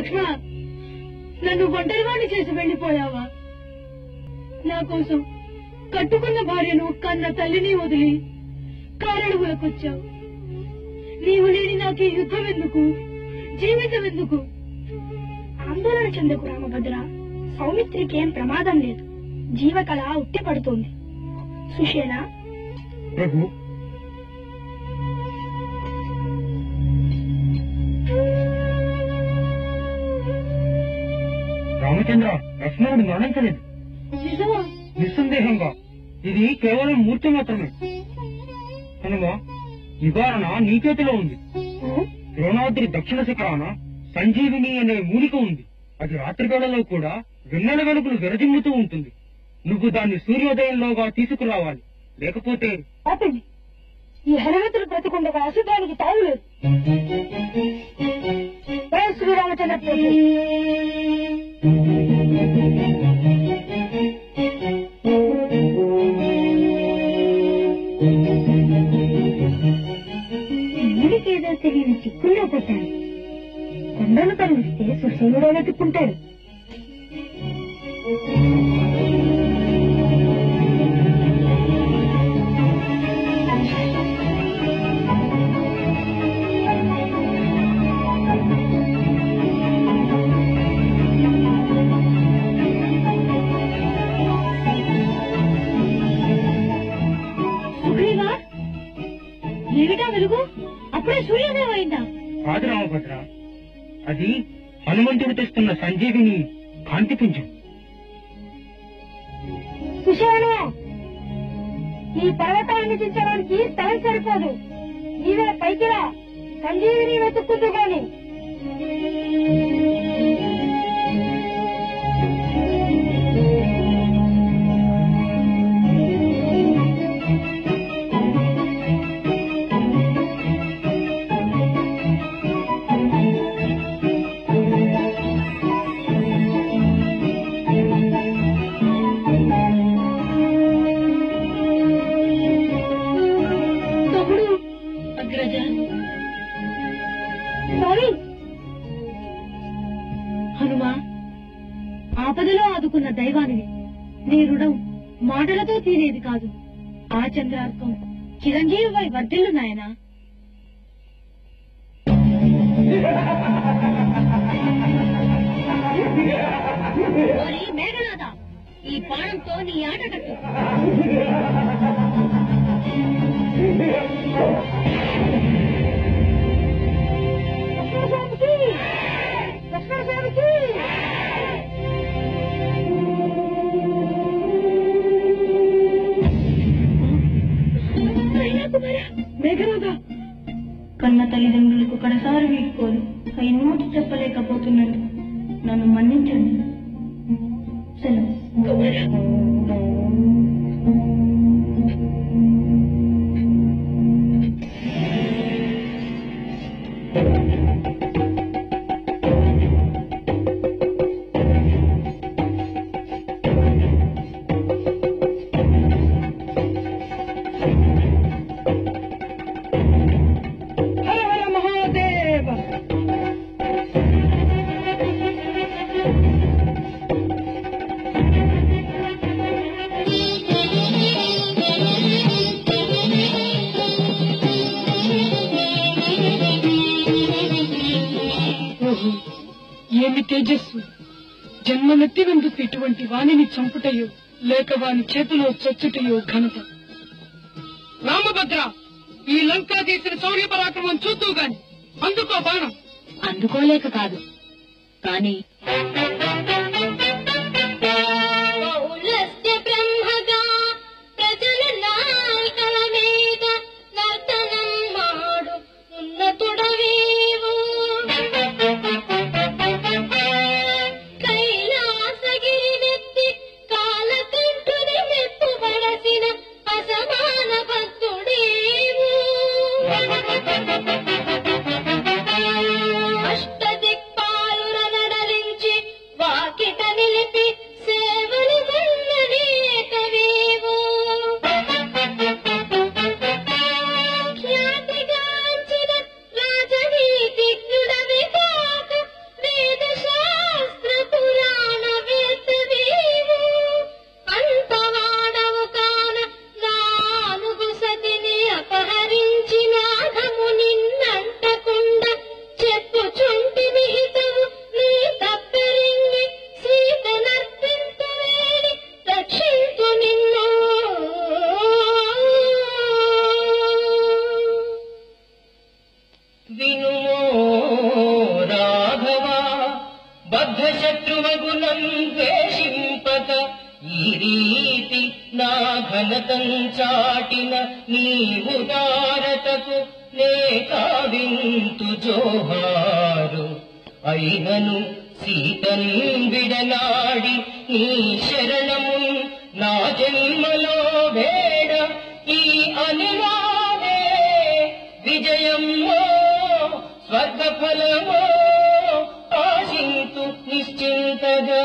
లక్ష్మణ నన్ను ఒంటరివాణ్ణి చేసి వెళ్ళిపోయావా నా కోసం కట్టుకున్న భార్యను కన్న తల్లిని వదిలి కారణములకొచ్చావు నీవు లేని నాకు ఈ యుద్ధం ఎందుకు జీవితం ఎందుకు ఆందోళన చెందకు రామభద్ర సౌమిత్రికి ఏం ప్రమాదం లేదు జీవకళ ఉట్టి పడుతోంది సుషేణ ప్రభు రామచంద్ర లక్ష్మణుడు మరణించలేదు నిజమా నిస్సందేహంగా ఇది కేవలం మూర్తి మాత్రమే కనుక నివారణ నీ చేతిలో ఉంది ద్రోణాద్రి దక్షిణ శిఖరాన సంజీవిని అనే మూలిక ఉంది అది రాత్రి వేళలో కూడా వెన్నెల వెలుగులు విరజిమ్ముతూ ఉంటుంది నువ్వు దాన్ని సూర్యోదయంలోగా తీసుకురావాలి లేకపోతే ఆపండి ఈ హనుమంతుడు బ్రతికుండగా అశుభానికి తావులేదు జై శ్రీరామచంద్ర ప్రభు ఊరికేదో తెలియని చిక్కుల్లో పడ్డాను కొండను తరలిస్తే సుశీలుడే వెతుక్కుంటాడు సుగ్రీవా ఏమిటా వెలుగు అప్పుడే సూర్యోదయం అయిందా కాదు రామభద్ర అది హనుమంతుడు తెస్తున్న సంజీవిని కాంతిపుంజం సుషేణ ఈ పర్వతాన్ని చించడానికి స్థలం సరిపోదు నీవే పైకి రా సంజీవిని వెతుక్కుంటూ గాని తమ్ముడు అగ్రజ సారీ హనుమా ఆపదలో ఆదుకున్న దైవానివి నీ రుణం మాటలతో తీరేది కాదు ఆ చంద్రార్కం చిరంజీవి వై వర్ధిల్లు నాయనా ఓరి మేఘనాథ ఈ బాణంతో నీ ఆట కట్టు లక్ష్మణస్వామికి! లక్ష్మణస్వామికి! అయినా కుమారా, మేఘనాథ కన్న తల్లిదండ్రులకు కడసారి వీడుకోరు అయి నోటి చెప్పలేకపోతున్నాను నన్ను మన్నించండి సెలవు హర హర మహాదేవ ఓహో ఏమి తేజస్సు జన్మనెత్తినందుకు ఇటువంటి వాణిని చంపుటయో లేక వాని చేతిలో చచ్చుటయో ఘనత రామభద్ర ఈ లంకా చేసిన శౌర్య పరాక్రమం చూద్దు గాని అందుకో బాణం అందుకోలేక కాదు కానీ పౌలస్య బ్రహ్మగా ప్రజల నాయకుల మీద నర్తనం మాడు ఉన్నతుడవేవు కైలాసగిరి నెత్తి కాలకంఠుని మెప్పు పడసిన అసమాన భక్తుడేవు అష్టదిక్పాలుర నడలించ అర్ధశత్రువగునం ద్వేషింపక ఈ రీతి నా ఘనతం చాటిన నీ ఉదారతకు నే కావింతు జోహారు అయినను సీతన్ విడనాడి నీ శరణము నా జన్మలో వేడ ఈ అనువాదే విజయమో స్వర్గఫలమో ఆశింతు నిశ్చింతగా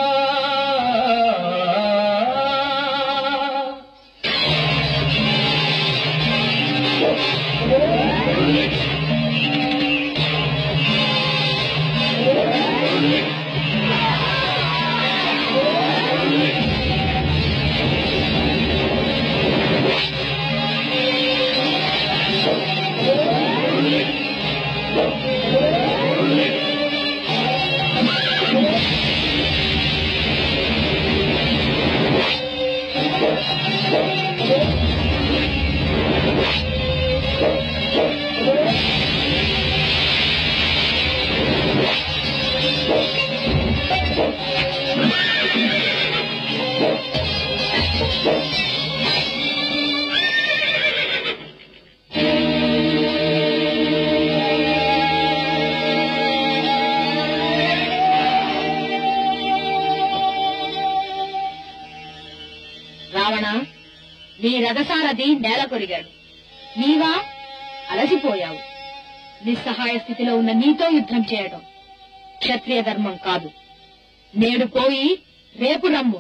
రావణ నీ రథసారథి నేల కొరిగాడు నీవా అలసిపోయావు నిస్సహాయ స్థితిలో ఉన్న నీతో యుద్ధం చేయడం క్షత్రియ ధర్మం కాదు నేడు పోయి రేపు రమ్ము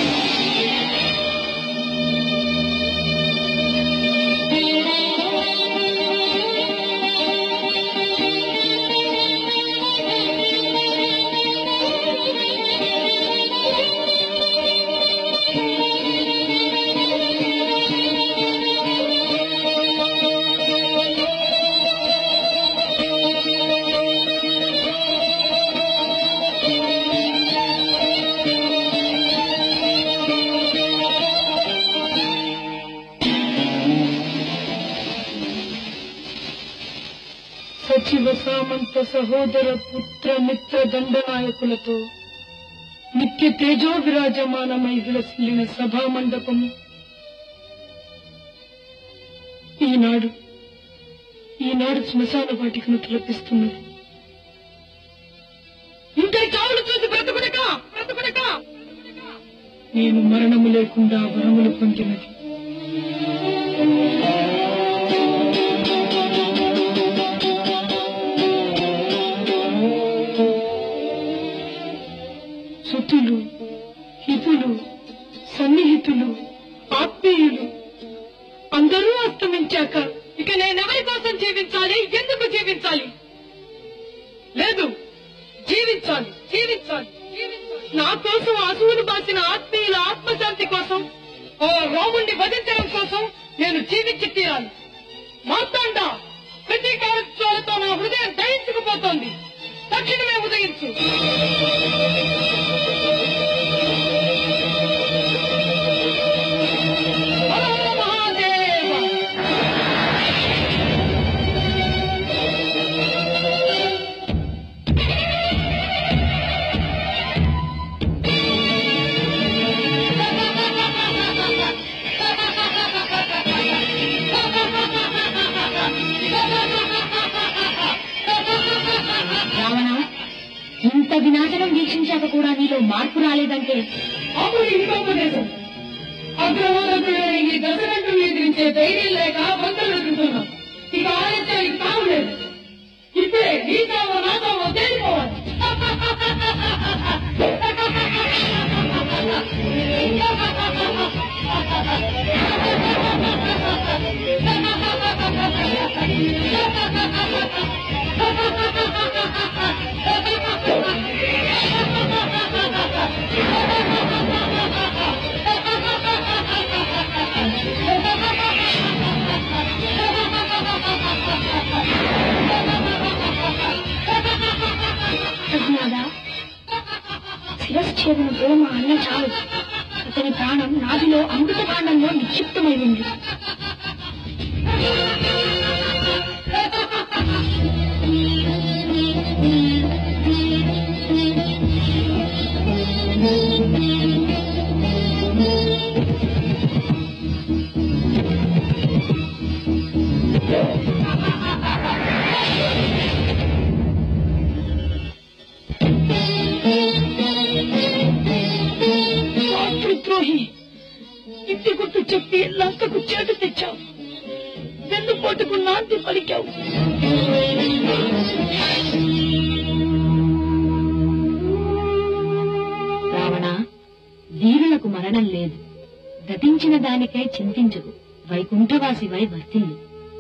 సచివ సామంత సహోదర పుత్ర మిత్ర దండనాయకులతో నిత్య తేజో విరాజమానమై విలసిల్లిన సభా మండపము ఈనాడు ఈనాడు శ్మశాన వాటికను తలపిస్తున్నది ఇంతటి చావులు చూసి బ్రతుకునక బ్రతుకునక నేను మరణము లేకుండా వరములు పొందినది సుతులు హితులు సన్నిహితులు ఆత్మీయులు అందరూ అస్తమించాక ఇక నేనెవరి కోసం జీవించాలి ఎందుకు జీవించాలి లేదు జీవించాలి జీవించాలి జీవించాలి. నా కోసం అసువులు బాసిన ఆత్మీయుల ఆత్మశాంతి కోసం ఓ రోముణ్ణి వధించడం కోసం నేను జీవించి తీరాలి మార్తాండ ప్రతీకారత్వాలతో నా హృదయం దహించుకుపోతోంది తక్షణమే ఉదయించు హర హర మహాదేవ రావణ ఇంత వినాశనం వీక్షించాక కూడా నీలో మార్పు రాలేదంటే అప్పుడు ఇంకోపదేశం అగ్రవాదకుడైన ఈ దశకంఠం ఎదిరించే ధైర్యం లేక బంధులు ఎదుగుతున్నాం ఇక ఆలస్యానికి తాము లేదు ఇప్పుడే నీ కావో నా కావో తేలిపోవాలి ప్రజ్ఞాదా శిరశ్ఛేదన ప్రేమ అన్న చాలు అతని ప్రాణం నాదిలో అమృత కాండంలో నిక్షిప్తమై ఉంది చెప్పి లంకకు చేటు తెచ్చావు వెన్నుపోటుకు నాంది పలికావు రావణ వీరులకు మరణం లేదు గతించిన దానికై చింతించదు వైకుంఠవాసివై వర్తిల్లు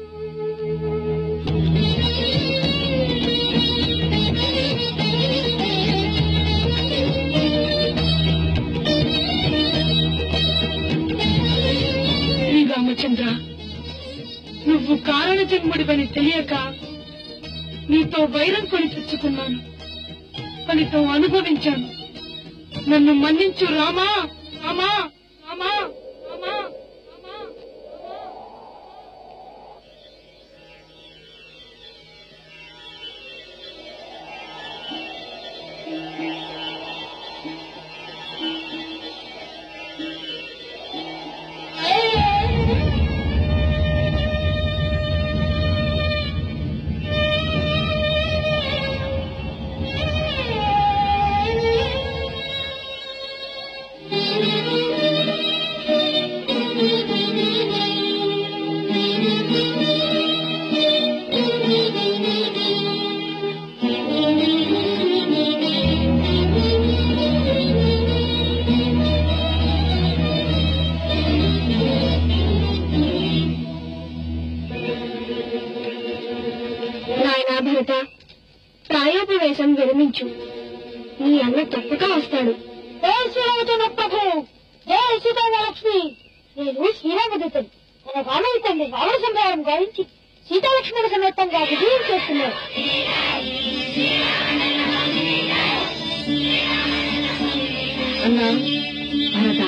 శ్రీరామచంద్ర నువ్వు కారణ జన్ముడివని తెలియక నీతో వైరం కొని తెచ్చుకున్నాను ఫలితం అనుభవించాను నన్ను మన్నించు రామా రామా రామా రామా రామా నాయనా భరత ప్రాయోపవేశం విరమించు నీ అన్న తప్పక వస్తాడు జై శ్రీరామచంద్ర ప్రభు జై సీతాలక్ష్మి నేను శ్రీరామదూతని మన రామయ్య తండ్రి రావణ సంహారం గావించి సీతాలక్ష్మణ సమేతంగా విజయం చేస్తున్నారు అన్నా భరత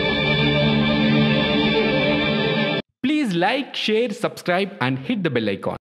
Please like, share, subscribe, and hit the bell icon.